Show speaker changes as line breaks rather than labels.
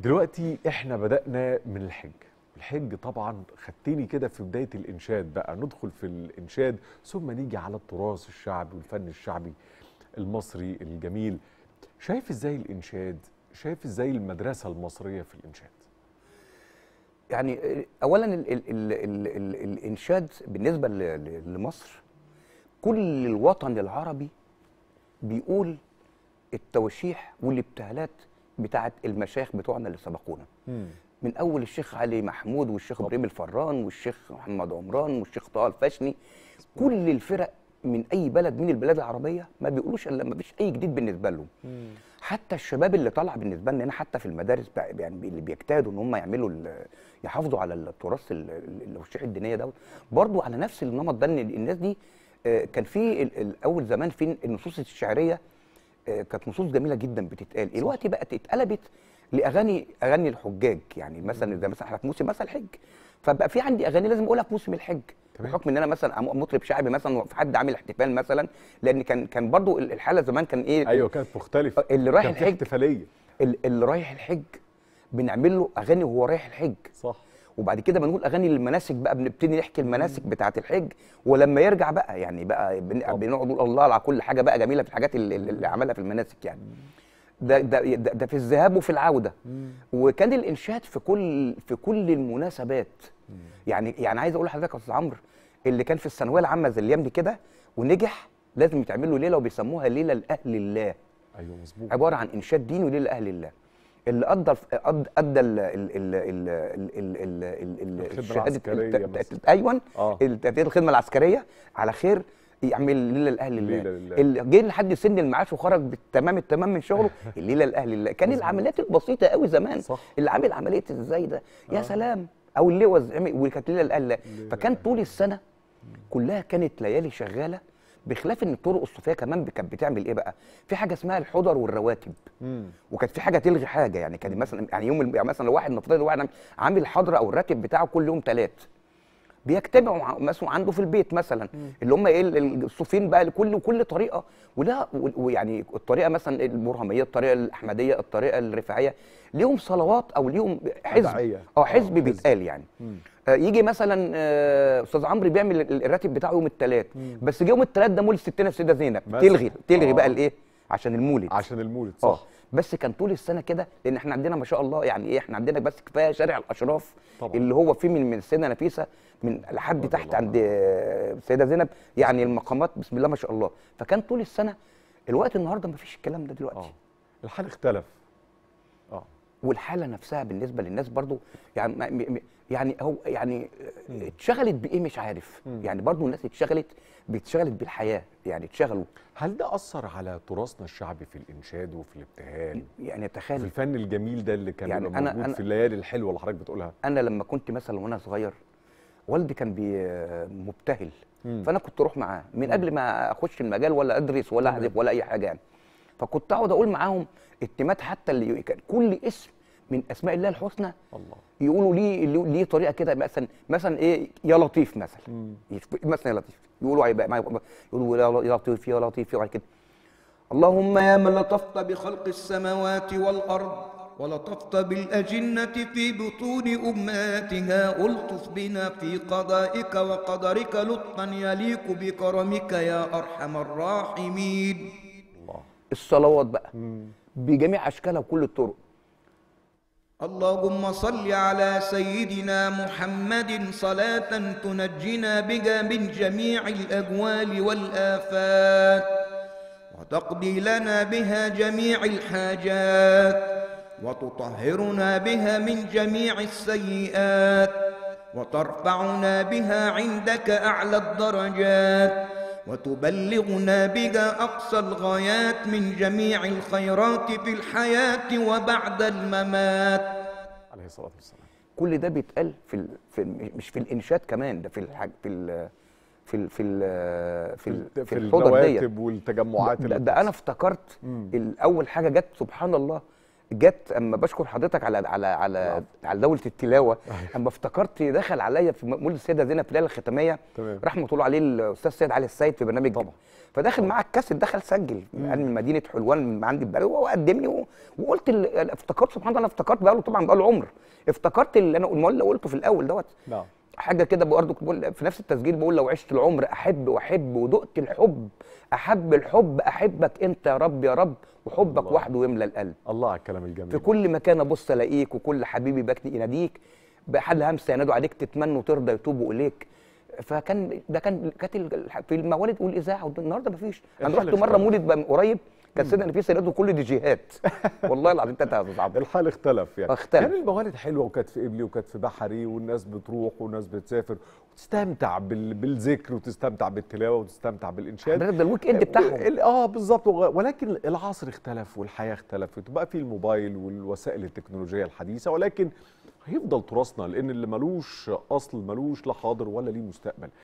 دلوقتي احنا بدأنا من الحج الحج طبعا خدتني كده في بداية الإنشاد بقى ندخل في الإنشاد ثم نيجي على التراث الشعبي والفن الشعبي المصري الجميل شايف ازاي الإنشاد شايف ازاي المدرسة المصرية في الإنشاد
يعني اولا ال ال ال ال ال الانشاد بالنسبه ل- ل- لمصر كل الوطن العربي بيقول التوشيح والابتهالات بتاعت المشايخ بتوعنا اللي سبقونا من اول الشيخ علي محمود والشيخ ابراهيم الفران والشيخ محمد عمران والشيخ طه الفشني كل الفرق من اي بلد من البلاد العربيه ما بيقولوش الا ما فيش اي جديد بالنسبه لهم حتى الشباب اللي طالع بالنسبه لنا هنا حتى في المدارس بقى- يعني اللي بيجتهدوا ان هم يعملوا ال- يحافظوا على التراث ال- ال- الوشيح الدينيه دوت برضو على نفس النمط ده ان الناس دي آه، كان في ال- الاول زمان في النصوص الشعريه آه، كانت نصوص جميله جدا بتتقال دلوقتي بقت اتقلبت لاغاني اغاني الحجاج يعني مثلا زي مثلا احنا في موسم مثلا الحج فبقى في عندي اغاني لازم اقولها في موسم الحج
تمام.
بحكم ان انا مثلا أم- مطرب شعبي مثلا في حد عامل احتفال مثلا لان كان كان برضو ال- الحاله زمان كان ايه
ايوه كانت مختلفة
اللي رايح
كان في
الحج
احتفالية
ال- اللي رايح الحج بنعمل له اغاني وهو رايح الحج
صح
وبعد كده بنقول اغاني للمناسك بقى بنبتدي نحكي المناسك بتاعه الحج ولما يرجع بقى يعني بقى بن-
طبعا.
بنقعد نقول الله على كل حاجه بقى جميله في الحاجات اللي, اللي عملها في المناسك يعني ده ده ده, ده في الذهاب وفي العوده وكان الانشاد في كل في كل المناسبات يعني يعني عايز اقول لحضرتك يا استاذ عمرو اللي كان في الثانويه العامه زي الايام دي كده ونجح لازم يتعمل له ليله وبيسموها ليله لاهل الله
ايوه مظبوط
عباره عن انشاد ديني وليله لاهل الله اللي ادى الف- ادى ادى ال ال ال ال ال ال ال ال
الخدمة العسكرية
الت-
مثلا.
ايوه
آه.
الت- الخدمه العسكريه على خير يعمل ليله لاهل الله
ليلة لله.
اللي جه لحد سن المعاش وخرج بالتمام التمام من شغله الليله لاهل الله كان العمليات البسيطه قوي زمان
صح.
اللي عامل عمليه ازاي ده يا سلام او اللوز عمل- وكانت ليله لاهل الله فكان طول السنه كلها كانت ليالي شغاله بخلاف ان الطرق الصوفيه كمان كانت بتعمل ايه بقى في حاجه اسمها الحضر والرواتب
مم.
وكانت في حاجه تلغي حاجه يعني كان مثلا يعني يوم الم- يعني مثلا لو واحد نفترض واحد عامل- عامل الحضره او الراتب بتاعه كل يوم ثلاث بيجتمعوا ع- مثلا عنده في البيت مثلا اللي هم ايه ال- ال- الصوفيين بقى كل كل طريقه ولا و- ويعني الطريقه مثلا البرهميه الطريقه الاحمديه الطريقه الرفاعيه ليهم صلوات او ليهم حزب
أدعية.
اه
آه،
حزب
حزب.
بيتقال يعني آه، يجي مثلا آه، استاذ عمرو بيعمل ال- الراتب بتاعه يوم الثلاث بس جه يوم الثلاث ده مولد ستنا السيده زينب
مثلا.
تلغي تلغي
آه.
بقى الايه عشان المولد
عشان المولد
اه
صح
بس كان طول السنه كده لان احنا عندنا ما شاء الله يعني ايه احنا عندنا بس كفايه شارع الاشراف
طبعا.
اللي هو فيه من من السيده نفيسه من لحد
رضي
تحت
الله
عند آه، السيده زينب يعني المقامات بسم الله ما شاء الله فكان طول السنه الوقت النهارده ما فيش الكلام ده دلوقتي
اه الحال اختلف اه
والحاله نفسها بالنسبه للناس برضو يعني ما- م- م- يعني هو يعني آه، اتشغلت بايه مش عارف يعني برضو الناس اتشغلت بتشغلت بالحياه يعني اتشغلوا
هل ده اثر على تراثنا الشعبي في الانشاد وفي الابتهال
يعني
في
تخيل
الفن الجميل ده اللي كان
يعني
بيبقى
أنا-
موجود
أنا-
في الليالي الحلوه اللي حضرتك بتقولها
انا لما كنت مثلا وانا صغير والدي كان بي مبتهل
مم.
فانا كنت اروح معاه من قبل ما اخش المجال ولا ادرس ولا
تمام.
احذف ولا اي حاجه يعني فكنت اقعد اقول معاهم التمات حتى اللي كان كل اسم من اسماء الله الحسنى
الله
يقولوا ليه ليه- ليه طريقه كده مثلا مثلا ايه يا لطيف مثلا
مم.
يشف- مثلا يا لطيف يقولوا عليه بقى معايا- يقولوا يا يا لطيف يا لطيف وبعد كده اللهم يا من لطفت
بخلق السماوات والأرض ولطفت بالأجنة في بطون أمهاتها ألطف بنا في قضائك وقدرك لطفا يليق بكرمك يا أرحم الراحمين
الله
الصلوات بقى
مم.
بجميع اشكالها وكل الطرق
اللهم صل على سيدنا محمد صلاة تنجينا بها من جميع الأهوال والآفات وتقضي لنا بها جميع الحاجات وتطهرنا بها من جميع السيئات وترفعنا بها عندك أعلى الدرجات وتبلغنا بها أقصى الغايات من جميع الخيرات في الحياة وبعد الممات
عليه الصلاه والسلام
كل ده بيتقال في ال... في ال... مش في الانشاد كمان ده في الحاج في ال... في ال... في ال... في, ال...
في,
في الحضر ديت
الرواتب والتجمعات
ده,
اللي
ده انا افتكرت
مم.
الاول حاجه جت سبحان الله جت اما بشكر حضرتك على على على على دوله التلاوه اما افتكرت دخل عليا في مولد السيده زينب ليله الختاميه
تمام.
رحمه الله عليه الاستاذ سيد علي السيد في برنامج
طبعا.
فداخل معاه الكاسيت دخل سجل قال من مدينه حلوان من عندي البلد وقدمني و- وقلت ال- افتكرت سبحان الله افتكرت بقى له طبعا بقى له عمر افتكرت اللي انا اللي قلته في الاول دوت
نعم
حاجه كده برضه كنت بقول في نفس التسجيل بقول لو عشت العمر احب واحب ودقت الحب احب الحب احبك انت يا رب يا رب وحبك
الله.
وحده يملى القلب
الله على الكلام الجميل
في كل مكان ابص الاقيك وكل حبيبي بكني يناديك بحد همسه ينادوا عليك تتمنوا وترضى يتوبوا اليك فكان ده كان كانت ال- في الموالد والاذاعه النهارده مفيش انا
الحال
رحت مره
اختلف.
مولد بقى من قريب كان سيدنا نفيس ينادوا كل دي جيهات والله العظيم انت هتتعب
الحال اختلف يعني
اختلف.
كان الموالد حلوه وكانت في قبلي وكانت في بحري والناس بتروح والناس بتسافر وتستمتع بال... بالذكر وتستمتع بالتلاوه وتستمتع بالانشاد
ده ده الويك اند بتاعهم
ال- اه بالظبط وغ- ولكن العصر اختلف والحياه اختلفت وبقى في الموبايل والوسائل التكنولوجيه الحديثه ولكن هيفضل تراثنا لان اللي ملوش اصل ملوش لا حاضر ولا ليه مستقبل